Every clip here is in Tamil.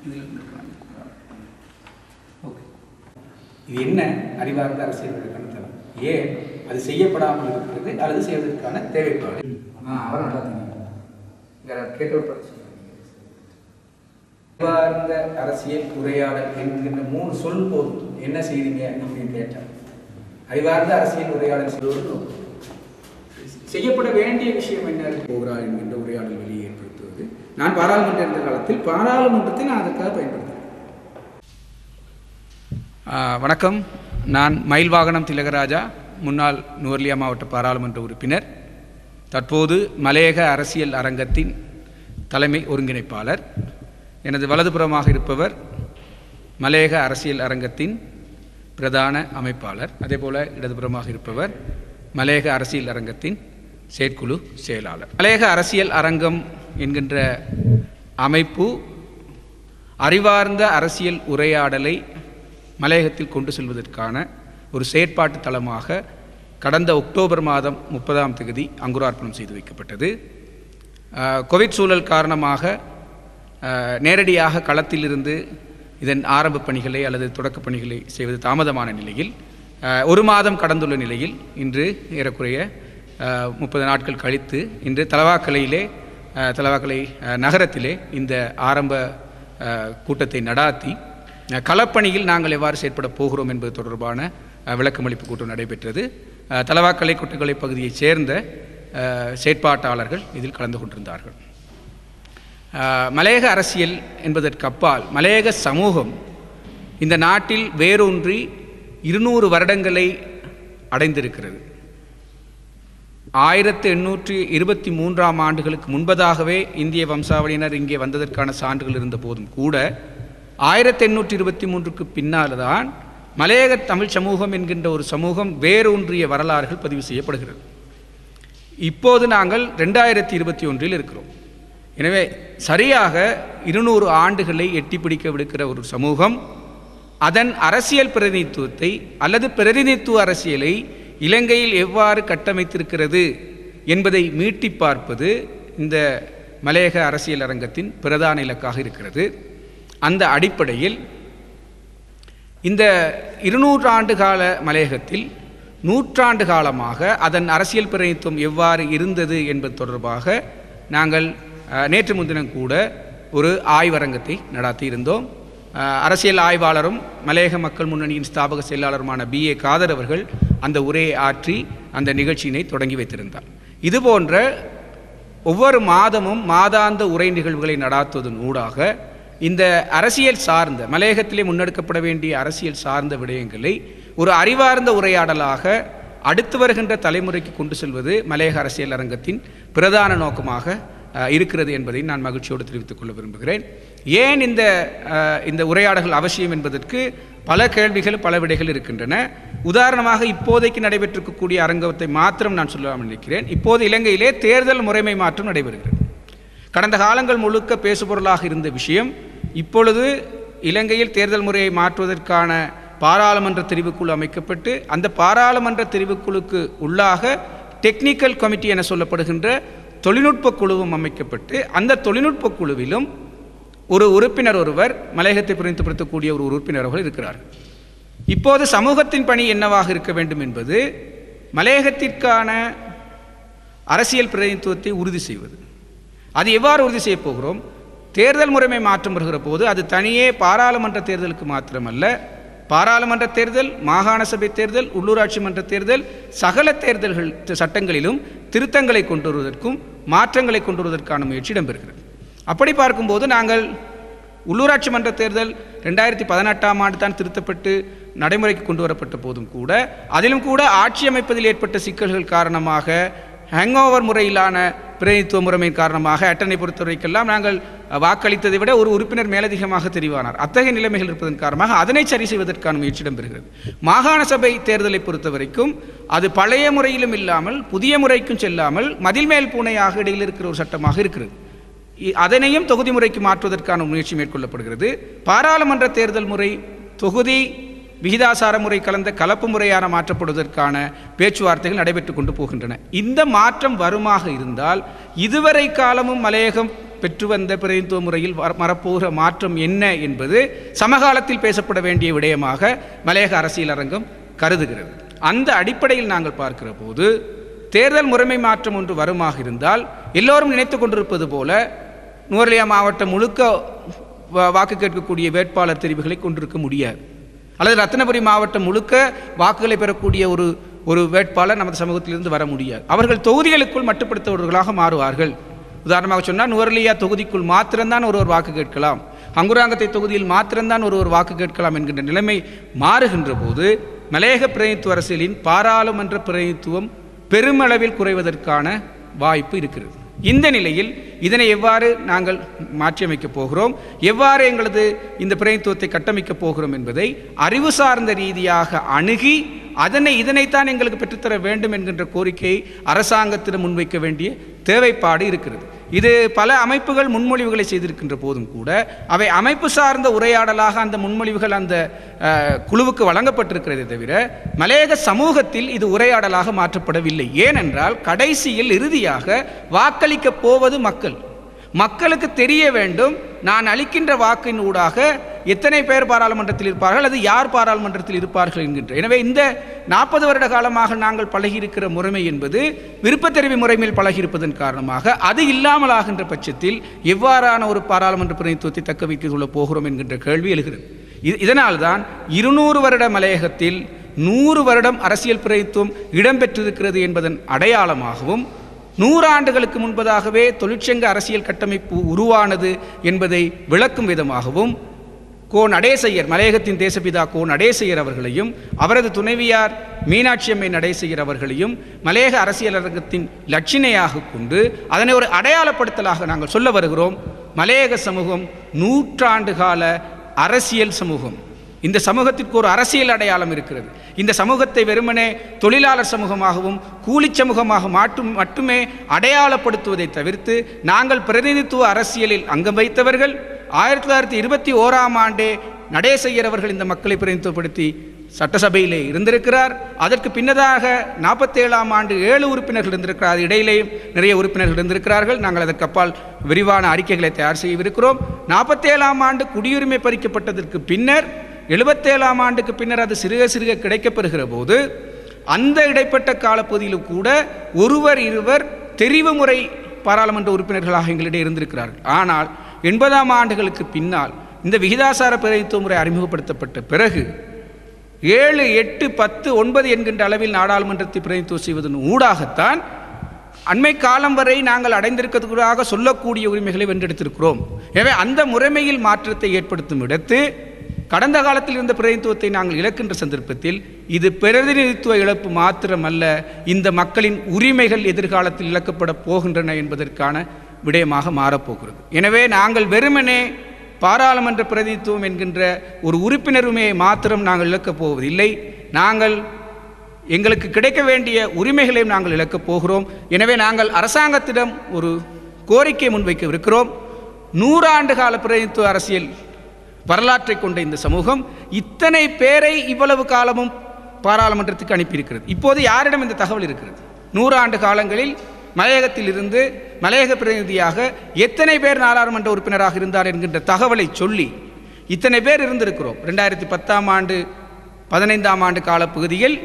இதில் இருக்கலாம். ஓகே இது என்ன அறிவார்ந்த அரசியல் கருத்தம் ஏன் அது செய்யப்படாமல் இருக்கிறது அல்லது செய்வதற்கான தேவைப்பாடு ஆ அவர் நல்லா தெரியும் கேட்டவர் பார்த்து சொல்லுங்க. அறிவார்ந்த அரசியல் உரையாடல் என்கின்ற மூணு சொல் போதும் என்ன செய்றீங்க அப்படின்னு கேட்டார் அறிவார்ந்த அரசியல் உரையாடல் செய்வது செய்யப்பட வேண்டிய விஷயம் என்ன போகிறார் என்கின்ற உரையாடல் வெளியே ஏற்படுத்துவது நான் பாராளுமன்ற இருந்த காலத்தில் பாராளுமன்றத்தை நான் அதற்காக பயன்படுத்தினேன் வணக்கம் நான் மயில் வாகனம் திலகராஜா முன்னாள் நுவர்லியா மாவட்ட பாராளுமன்ற உறுப்பினர் தற்போது மலையக அரசியல் அரங்கத்தின் தலைமை ஒருங்கிணைப்பாளர் எனது வலதுபுறமாக இருப்பவர் மலையக அரசியல் அரங்கத்தின் பிரதான அமைப்பாளர் அதேபோல இடதுபுறமாக இருப்பவர் மலையக அரசியல் அரங்கத்தின் செயற்குழு செயலாளர் மலையக அரசியல் அரங்கம் என்கின்ற அமைப்பு அறிவார்ந்த அரசியல் உரையாடலை மலையகத்தில் கொண்டு செல்வதற்கான ஒரு செயற்பாட்டு தளமாக கடந்த அக்டோபர் மாதம் முப்பதாம் தேதி அங்குரார்ப்பணம் செய்து வைக்கப்பட்டது அஹ், கோவிட் சூழல் காரணமாக அஹ், நேரடியாக களத்திலிருந்து இதன் ஆரம்ப பணிகளை அல்லது தொடக்கப் பணிகளை செய்வது தாமதமான நிலையில் அஹ், ஒரு மாதம் கடந்துள்ள நிலையில் இன்று ஏறக்குறைய முப்பது நாட்கள் கழித்து இன்று தலவாக்கலையிலே அஹ், தலவாக்கலை அஹ், நகரத்திலே இந்த ஆரம்ப அஹ், கூட்டத்தை நடாத்தி அஹ், களப்பணியில் நாங்கள் எவ்வாறு செயற்பட போகிறோம் என்பது தொடர்பான அஹ், விளக்கமளிப்பு கூட்டம் நடைபெற்றது அஹ், தலவாக்கலை கொட்டுக்கலை பகுதியைச் சேர்ந்த அஹ், செயற்பாட்டாளர்கள் இதில் கலந்து கொண்டிருந்தார்கள் அஹ், மலையக அரசியல் என்பதற்கு அப்பால் மலையக சமூகம் இந்த நாட்டில் வேரூன்றி இருநூறு வருடங்களை அடைந்திருக்கிறது ஆயிரத்து எண்ணூற்றி இருபத்தி மூன்றாம் ஆண்டுகளுக்கு முன்பதாகவே இந்திய வம்சாவளியினர் இங்கே வந்ததற்கான சான்றுகள் இருந்த போதும் கூட ஆயிரத்தி எண்ணூற்றி இருபத்தி மூன்றுக்கு பின்னால் தான் மலையக தமிழ் சமூகம் என்கின்ற ஒரு சமூகம் வேரூன்றிய வரலாறுகள் பதிவு செய்யப்படுகிறது இப்போது நாங்கள் ரெண்டாயிரத்தி இருபத்தி ஒன்றில் இருக்கிறோம் எனவே சரியாக இருநூறு ஆண்டுகளை எட்டி பிடிக்க விடுக்கிற ஒரு சமூகம் அதன் அரசியல் பிரதிநிதித்துவத்தை அல்லது பிரதிநிதித்துவ அரசியலை இலங்கையில் எவ்வாறு கட்டமைத்திருக்கிறது என்பதை மீட்டி பார்ப்பது இந்த மலையக அரசியல் அரங்கத்தின் பிரதான இலக்காக இருக்கிறது அந்த அடிப்படையில் இந்த இருநூறு ஆண்டு கால மலையகத்தில் நூற்றாண்டு காலமாக அதன் அரசியல் பிரதிநிதித்துவம் எவ்வாறு இருந்தது என்பது தொடர்பாக நாங்கள் அஹ், நேற்று முன்தினம் கூட ஒரு ஆய்வரங்கத்தை நடாத்தி இருந்தோம் அஹ், அரசியல் ஆய்வாளரும் மலையக மக்கள் முன்னணியின் ஸ்தாபக செயலாளருமான பி ஏ காதர் அவர்கள் அந்த உரையை ஆற்றி அந்த நிகழ்ச்சியினை தொடங்கி வைத்திருந்தார் இதுபோன்ற ஒவ்வொரு மாதமும் மாதாந்த உரை நிகழ்வுகளை நடாத்துவதன் ஊடாக இந்த அரசியல் சார்ந்த மலையகத்திலே முன்னெடுக்கப்பட வேண்டிய அரசியல் சார்ந்த விடயங்களை ஒரு அறிவார்ந்த உரையாடலாக அடுத்து வருகின்ற தலைமுறைக்கு கொண்டு செல்வது மலையக அரசியல் அரங்கத்தின் பிரதான நோக்கமாக அஹ், இருக்கிறது என்பதை நான் மகிழ்ச்சியோடு தெரிவித்துக் கொள்ள விரும்புகிறேன் ஏன் இந்த அஹ், இந்த உரையாடல்கள் அவசியம் என்பதற்கு பல கேள்விகள் பல விடைகள் இருக்கின்றன உதாரணமாக இப்போதைக்கு நடைபெற்றிருக்கக்கூடிய அரங்கத்தை மாத்திரம் நான் சொல்லலாம் நினைக்கிறேன் இப்போது இலங்கையிலே தேர்தல் முறைமை மாற்றம் நடைபெறுகிறது கடந்த காலங்கள் முழுக்க பேசுபொருளாக இருந்த விஷயம் இப்பொழுது இலங்கையில் தேர்தல் முறையை மாற்றுவதற்கான பாராளுமன்ற தெரிவுக்குழு அமைக்கப்பட்டு அந்த பாராளுமன்ற தெரிவுக்குழுக்கு உள்ளாக டெக்னிக்கல் கமிட்டி என சொல்லப்படுகின்ற தொழில்நுட்ப குழுவும் அமைக்கப்பட்டு அந்த தொழில்நுட்ப குழுவிலும் ஒரு உறுப்பினர் ஒருவர் மலையகத்தை பிரதிநிதிப்படுத்தக்கூடிய ஒரு உறுப்பினர் அவர்கள் இருக்கிறார் இப்போது சமூகத்தின் பணி என்னவாக இருக்க வேண்டும் என்பது மலையகத்திற்கான அரசியல் பிரதிநிதித்துவத்தை உறுதி செய்வது அது எவ்வாறு உறுதி செய்யப் போகிறோம் தேர்தல் முறைமை மாற்றம் வருகிற போது அது தனியே பாராளுமன்ற தேர்தலுக்கு மாத்திரமல்ல பாராளுமன்ற தேர்தல் மாகாண சபை தேர்தல் உள்ளூராட்சி மன்ற தேர்தல் சகல தேர்தல்கள் சட்டங்களிலும் திருத்தங்களை கொண்டு வருவதற்கும் மாற்றங்களை கொண்டு வருவதற்கான முயற்சி இடம்பெறுகிறது அப்படி பார்க்கும்போது நாங்கள் உள்ளூராட்சி மன்ற தேர்தல் ரெண்டாயிரத்தி பதினெட்டாம் ஆண்டு தான் திருத்தப்பட்டு நடைமுறைக்கு கொண்டு வரப்பட்ட போதும் கூட அதிலும் கூட ஆட்சி அமைப்பதில் ஏற்பட்ட சிக்கல்கள் காரணமாக ஹேங்கோவர் முறையிலான பிரதிநிதித்துவ முறைமையின் காரணமாக அட்டனை பொறுத்தவரைக்கெல்லாம் நாங்கள் வாக்களித்ததை விட ஒரு உறுப்பினர் மேலதிகமாக தெரிவானார் அத்தகைய நிலைமைகள் இருப்பதன் காரணமாக அதனை சரி செய்வதற்கான முயற்சி இடம்பெறுகிறது மாகாண சபை தேர்தலை பொறுத்த வரைக்கும் அது பழைய முறையிலும் இல்லாமல் புதிய முறைக்கும் செல்லாமல் மதில் மேல் பூனையாக இடையில் இருக்கிற ஒரு சட்டமாக இருக்கிறது இ- அதனையும் தொகுதி முறைக்கு மாற்றுவதற்கான முயற்சி மேற்கொள்ளப்படுகிறது பாராளுமன்ற தேர்தல் முறை தொகுதி விகிதாசார முறை கலந்த கலப்பு முறையான மாற்றப்படுவதற்கான பேச்சுவார்த்தைகள் நடைபெற்று கொண்டு போகின்றன இந்த மாற்றம் வருமாக இருந்தால் இதுவரை காலமும் மலையகம் பெற்று வந்த பிரதிநிதித்துவ முறையில் வர- வரப்போகிற மாற்றம் என்ன என்பது சமகாலத்தில் பேசப்பட வேண்டிய விடயமாக மலையக அரசியல் அரங்கம் கருதுகிறது அந்த அடிப்படையில் நாங்கள் பார்க்கிற போது தேர்தல் முறைமை மாற்றம் ஒன்று வருமாக இருந்தால் எல்லோரும் நினைத்து கொண்டிருப்பது போல நுவரெலியா மாவட்டம் முழுக்க வா- வாக்கு கேட்கக்கூடிய வேட்பாளர் தெரிவுகளை கொண்டிருக்க முடியாது அல்லது ரத்தினபுரி மாவட்டம் முழுக்க வாக்குகளை பெறக்கூடிய ஒரு ஒரு வேட்பாளர் நமது சமூகத்திலிருந்து வர முடியாது அவர்கள் தொகுதிகளுக்குள் மட்டுப்படுத்தவர்களாக மாறுவார்கள் உதாரணமாக சொன்னால் நுவரெலியா தொகுதிக்குள் மாத்திரம்தான் ஒருவர் வாக்கு கேட்கலாம் அங்குராங்கத்தை தொகுதியில் மாத்திரம்தான் ஒருவர் வாக்கு கேட்கலாம் என்கின்ற நிலைமை மாறுகின்ற போது மலையக பிரதிநிதித்துவ அரசியலின் பாராளுமன்ற பிரதிநிதித்துவம் பெருமளவில் குறைவதற்கான வாய்ப்பு இருக்கிறது இந்த நிலையில் இதனை எவ்வாறு நாங்கள் மாற்றியமைக்கப் போகிறோம் எவ்வாறு எங்களது இந்த பிரதிநிதித்துவத்தை கட்டமைக்கப் போகிறோம் என்பதை அறிவு சார்ந்த ரீதியாக அணுகி அதனை இதனைத்தான் எங்களுக்கு பெற்றுத்தர வேண்டும் என்கின்ற கோரிக்கையை அரசாங்கத்திடம் முன்வைக்க வேண்டிய தேவைப்பாடு இருக்கிறது இது பல அமைப்புகள் முன்மொழிவுகளை செய்திருக்கின்ற போதும் கூட அவை அமைப்பு சார்ந்த உரையாடலாக அந்த முன்மொழிவுகள் அந்த அஹ், குழுவுக்கு வழங்கப்பட்டிருக்கிறதே தவிர மலையக சமூகத்தில் இது உரையாடலாக மாற்றப்படவில்லை ஏனென்றால் கடைசியில் இறுதியாக வாக்களிக்கப் போவது மக்கள் மக்களுக்கு தெரிய வேண்டும் நான் அளிக்கின்ற வாக்கின் ஊடாக எத்தனை பேர் பாராளுமன்றத்தில் இருப்பார்கள் அது யார் பாராளுமன்றத்தில் இருப்பார்கள் என்கின்ற எனவே இந்த நாற்பது வருட காலமாக நாங்கள் பழகியிருக்கிற முறைமை என்பது விருப்பத்தெரிவு முறைமையில் பழகியிருப்பதன் காரணமாக அது இல்லாமல் ஆகின்ற பட்சத்தில் எவ்வாறான ஒரு பாராளுமன்ற பிரதிநிதித்துவத்தை தக்க வைத்துக் கொள்ளப் போகிறோம் என்கின்ற கேள்வி எழுகிறது இது இதனால்தான் இருநூறு வருட மலையகத்தில் நூறு வருடம் அரசியல் பிரதித்துவம் இடம்பெற்றிருக்கிறது என்பதன் அடையாளமாகவும் நூறாண்டுகளுக்கு முன்பதாகவே தொழிற்சங்க அரசியல் கட்டமைப்பு உருவானது என்பதை விளக்கும் விதமாகவும் கோ நடேசையர் மலையகத்தின் தேசபிதா கோ நடேசையர் அவர்களையும் அவரது துணைவியார் மீனாட்சி அம்மை நடேசையர் அவர்களையும் மலையக அரசியல் அரங்கத்தின் லட்சினையாக கொண்டு அதனை ஒரு அடையாளப்படுத்தலாக நாங்கள் சொல்ல வருகிறோம் மலையக சமூகம் நூற்றாண்டு கால அரசியல் சமூகம் இந்த சமூகத்திற்கு ஒரு அரசியல் அடையாளம் இருக்கிறது இந்த சமூகத்தை வெறுமனே தொழிலாளர் சமூகமாகவும் கூலிச் சமூகமாக மாட்டும் மட்டுமே அடையாளப்படுத்துவதை தவிர்த்து நாங்கள் பிரதிநிதித்துவ அரசியலில் அங்கம் வைத்தவர்கள் ஆயிரத்தி தொள்ளாயிரத்தி இருபத்தி ஓராம் ஆண்டே நடேசையர் அவர்கள் இந்த மக்களை பிரதிநிதித்துவப்படுத்தி சட்டசபையிலே இருந்திருக்கிறார் அதற்கு பின்னதாக நாற்பத்தேழாம் ஆண்டு ஏழு உறுப்பினர்கள் இருந்திருக்கிறார் இடையிலேயும் நிறைய உறுப்பினர்கள் இருந்திருக்கிறார்கள் நாங்கள் அதற்கு அப்பால் விரிவான அறிக்கைகளை தயார் செய்யவிருக்கிறோம் நாற்பத்தேழாம் ஆண்டு குடியுரிமை பறிக்கப்பட்டதற்கு பின்னர் எழுபத்தேழாம் ஆண்டுக்கு பின்னர் அது சிறுக சிறுக கிடைக்கப்பெறுகிற போது அந்த இடைப்பட்ட காலப்பகுதியிலும் கூட ஒருவர் இருவர் தெரிவு முறை பாராளுமன்ற உறுப்பினர்களாக எங்களிடையே இருந்திருக்கிறார்கள் ஆனால் எண்பதாம் ஆண்டுகளுக்கு பின்னால் இந்த விகிதாசார பிரதித்துவ முறை அறிமுகப்படுத்தப்பட்ட பிறகு ஏழு எட்டு பத்து ஒன்பது என்கின்ற அளவில் நாடாளுமன்றத்தை பிரதித்துவம் செய்வதன் ஊடாகத்தான் அண்மை காலம் வரை நாங்கள் அடைந்திருக்கிறதுக்காக சொல்லக்கூடிய உரிமைகளை வென்றெடுத்திருக்கிறோம் எனவே அந்த முறைமையில் மாற்றத்தை ஏற்படுத்தும் இடத்து கடந்த காலத்தில் இருந்த பிரதிநிதித்துவத்தை நாங்கள் இழக்கின்ற சந்தர்ப்பத்தில் இது பிரதிநிதித்துவ இழப்பு மாத்திரமல்ல இந்த மக்களின் உரிமைகள் எதிர்காலத்தில் இழக்கப்பட போகின்றன என்பதற்கான விடயமாக மாறப்போகிறது எனவே நாங்கள் வெறுமனே பாராளுமன்ற பிரதிநிதித்துவம் என்கின்ற ஒரு உறுப்பினர் உரிமையை மாத்திரம் நாங்கள் இழக்கப் போவதில்லை நாங்கள் எங்களுக்கு கிடைக்க வேண்டிய உரிமைகளையும் நாங்கள் இழக்கப் போகிறோம் எனவே நாங்கள் அரசாங்கத்திடம் ஒரு கோரிக்கை முன்வைக்கவிருக்கிறோம் நூறாண்டு கால பிரதிநிதித்துவ அரசியல் வரலாற்றை கொண்ட இந்த சமூகம் இத்தனை பேரை இவ்வளவு காலமும் பாராளுமன்றத்துக்கு அனுப்பியிருக்கிறது இப்போது யாரிடம் இந்த தகவல் இருக்கிறது நூறாண்டு காலங்களில் மலையகத்தில் இருந்து மலையக பிரதிநிதியாக எத்தனை பேர் நாடாளுமன்ற உறுப்பினராக இருந்தார் என்கின்ற தகவலை சொல்லி இத்தனை பேர் இருந்திருக்கிறோம் ரெண்டாயிரத்தி பத்தாம் ஆண்டு பதினைந்தாம் ஆண்டு காலப்பகுதியில்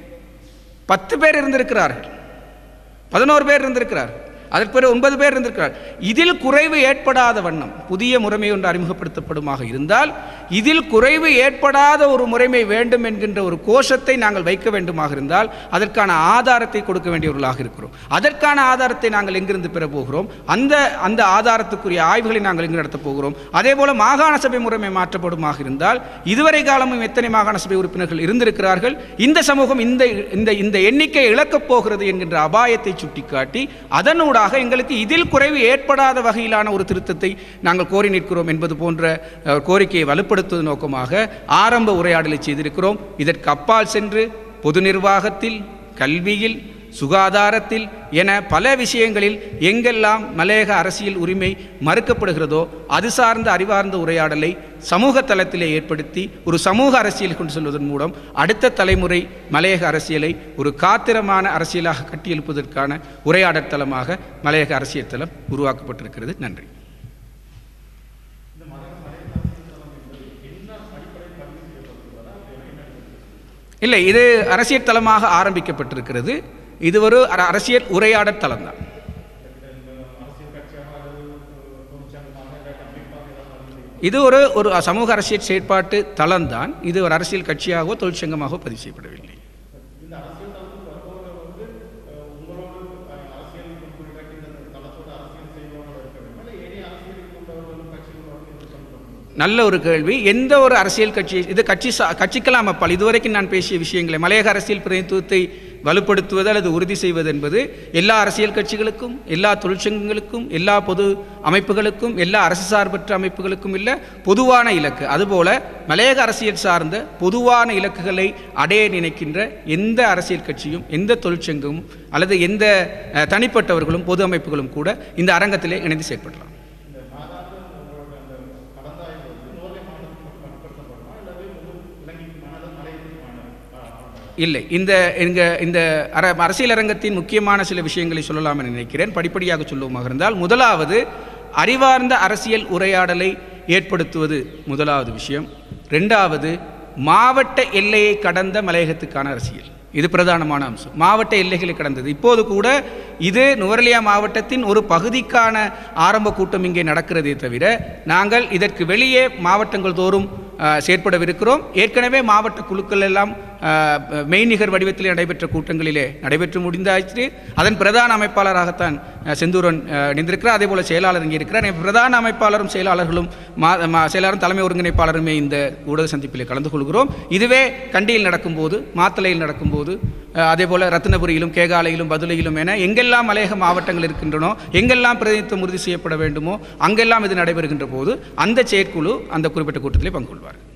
பத்து பேர் இருந்திருக்கிறார்கள் பதினோரு பேர் இருந்திருக்கிறார்கள் அதற்கு பிறகு ஒன்பது பேர் இருந்திருக்கிறார் இதில் குறைவு ஏற்படாத வண்ணம் புதிய முறைமை ஒன்று அறிமுகப்படுத்தப்படுமாக இருந்தால் இதில் குறைவு ஏற்படாத ஒரு முறைமை வேண்டும் என்கின்ற ஒரு கோஷத்தை நாங்கள் வைக்க வேண்டுமாக இருந்தால் அதற்கான ஆதாரத்தை கொடுக்க வேண்டியவர்களாக இருக்கிறோம் அதற்கான ஆதாரத்தை நாங்கள் எங்கிருந்து பெற போகிறோம் அந்த அந்த ஆதாரத்துக்குரிய ஆய்வுகளை நாங்கள் எங்கு நடத்தப் போகிறோம் அதே போல மாகாண சபை முறைமை மாற்றப்படுமாக இருந்தால் இதுவரை காலமும் எத்தனை மாகாண சபை உறுப்பினர்கள் இருந்திருக்கிறார்கள் இந்த சமூகம் இந்த இந்த இந்த எண்ணிக்கை இழக்கப் போகிறது என்கின்ற அபாயத்தை சுட்டிக்காட்டி அதனூடாக எங்களுக்கு இதில் குறைவு ஏற்படாத வகையிலான ஒரு திருத்தத்தை நாங்கள் கோரி நிற்கிறோம் என்பது போன்ற அஹ், கோரிக்கையை வலுப்படுத்துவது நோக்கமாக ஆரம்ப உரையாடலை செய்திருக்கிறோம் இதற்கு அப்பால் சென்று பொது நிர்வாகத்தில் கல்வியில் சுகாதாரத்தில் என பல விஷயங்களில் எங்கெல்லாம் மலையக அரசியல் உரிமை மறுக்கப்படுகிறதோ அது சார்ந்த அறிவார்ந்த உரையாடலை சமூக தளத்திலே ஏற்படுத்தி ஒரு சமூக அரசியல் கொண்டு செல்வதன் மூலம் அடுத்த தலைமுறை மலையக அரசியலை ஒரு காத்திரமான அரசியலாக கட்டியெழுப்பதற்கான உரையாடல் தளமாக மலையக அரசியல் தளம் உருவாக்கப்பட்டிருக்கிறது நன்றி இல்லை இது அரசியல் தளமாக ஆரம்பிக்கப்பட்டிருக்கிறது இது ஒரு அர- அரசியல் உரையாடல் தளம்தான் இது ஒரு ஒரு சமூக அரசியல் செயற்பாட்டு தளம்தான் இது ஒரு அரசியல் கட்சியாகவோ தொழிற்சங்கமாகவோ பதிவு செய்யப்படவில்லை நல்ல ஒரு கேள்வி எந்த ஒரு அரசியல் கட்சி இது கட்சி சா கட்சிக்கெல்லாம் அப்பால் இதுவரைக்கும் நான் பேசிய விஷயங்களை மலையக அரசியல் பிரதிநிதித்துவத்தை வலுப்படுத்துவது அல்லது உறுதி செய்வது என்பது எல்லா அரசியல் கட்சிகளுக்கும் எல்லா தொழிற்சங்கங்களுக்கும் எல்லா பொது அமைப்புகளுக்கும் எல்லா அரசு சார்பற்ற அமைப்புகளுக்கும் இல்லை பொதுவான இலக்கு அதுபோல மலையக அரசியல் சார்ந்த பொதுவான இலக்குகளை அடைய நினைக்கின்ற எந்த அரசியல் கட்சியும் எந்த தொழிற்சங்கமும் அல்லது எந்த அஹ், தனிப்பட்டவர்களும் பொது அமைப்புகளும் கூட இந்த அரங்கத்திலே இணைந்து செயற்படலாம் இல்லை இந்த எங்க இந்த அர அரசியல் அரங்கத்தின் முக்கியமான சில விஷயங்களை சொல்லலாம் என நினைக்கிறேன் படிப்படியாக சொல்லுவோமாக இருந்தால் முதலாவது அறிவார்ந்த அரசியல் உரையாடலை ஏற்படுத்துவது முதலாவது விஷயம் ரெண்டாவது மாவட்ட எல்லையை கடந்த மலையகத்துக்கான அரசியல் இது பிரதானமான அம்சம் மாவட்ட எல்லைகளை கடந்தது இப்போது கூட இது நுவரெலியா மாவட்டத்தின் ஒரு பகுதிக்கான ஆரம்ப கூட்டம் இங்கே நடக்கிறதே தவிர நாங்கள் இதற்கு வெளியே மாவட்டங்கள் தோறும் அஹ், செயற்படவிருக்கிறோம் ஏற்கனவே மாவட்ட குழுக்கள் எல்லாம் அஹ், மெய்நிகர் வடிவத்தில் நடைபெற்ற கூட்டங்களிலே நடைபெற்று முடிந்தாச்சு அதன் பிரதான அமைப்பாளராகத்தான் அஹ், செந்தூரன் அஹ், இணைந்திருக்கிறார் அதே போல செயலாளர் இங்கே இருக்கிறார் எனவே பிரதான அமைப்பாளரும் செயலாளர்களும் மா மா- செயலாளரும் தலைமை ஒருங்கிணைப்பாளருமே இந்த ஊடக சந்திப்பிலே கலந்து கொள்கிறோம் இதுவே கண்டியில் நடக்கும்போது மாத்தளையில் நடக்கும்போது அஹ், அதே போல ரத்தினபுரியிலும் கேகாலையிலும் பதுளையிலும் என எங்கெல்லாம் மலையக மாவட்டங்கள் இருக்கின்றனோ எங்கெல்லாம் பிரதிநிதித்துவம் உறுதி செய்யப்பட வேண்டுமோ அங்கெல்லாம் இது நடைபெறுகின்ற போது அந்த செயற்குழு அந்த குறிப்பிட்ட கூட்டத்திலே பங்கு கொள்வார்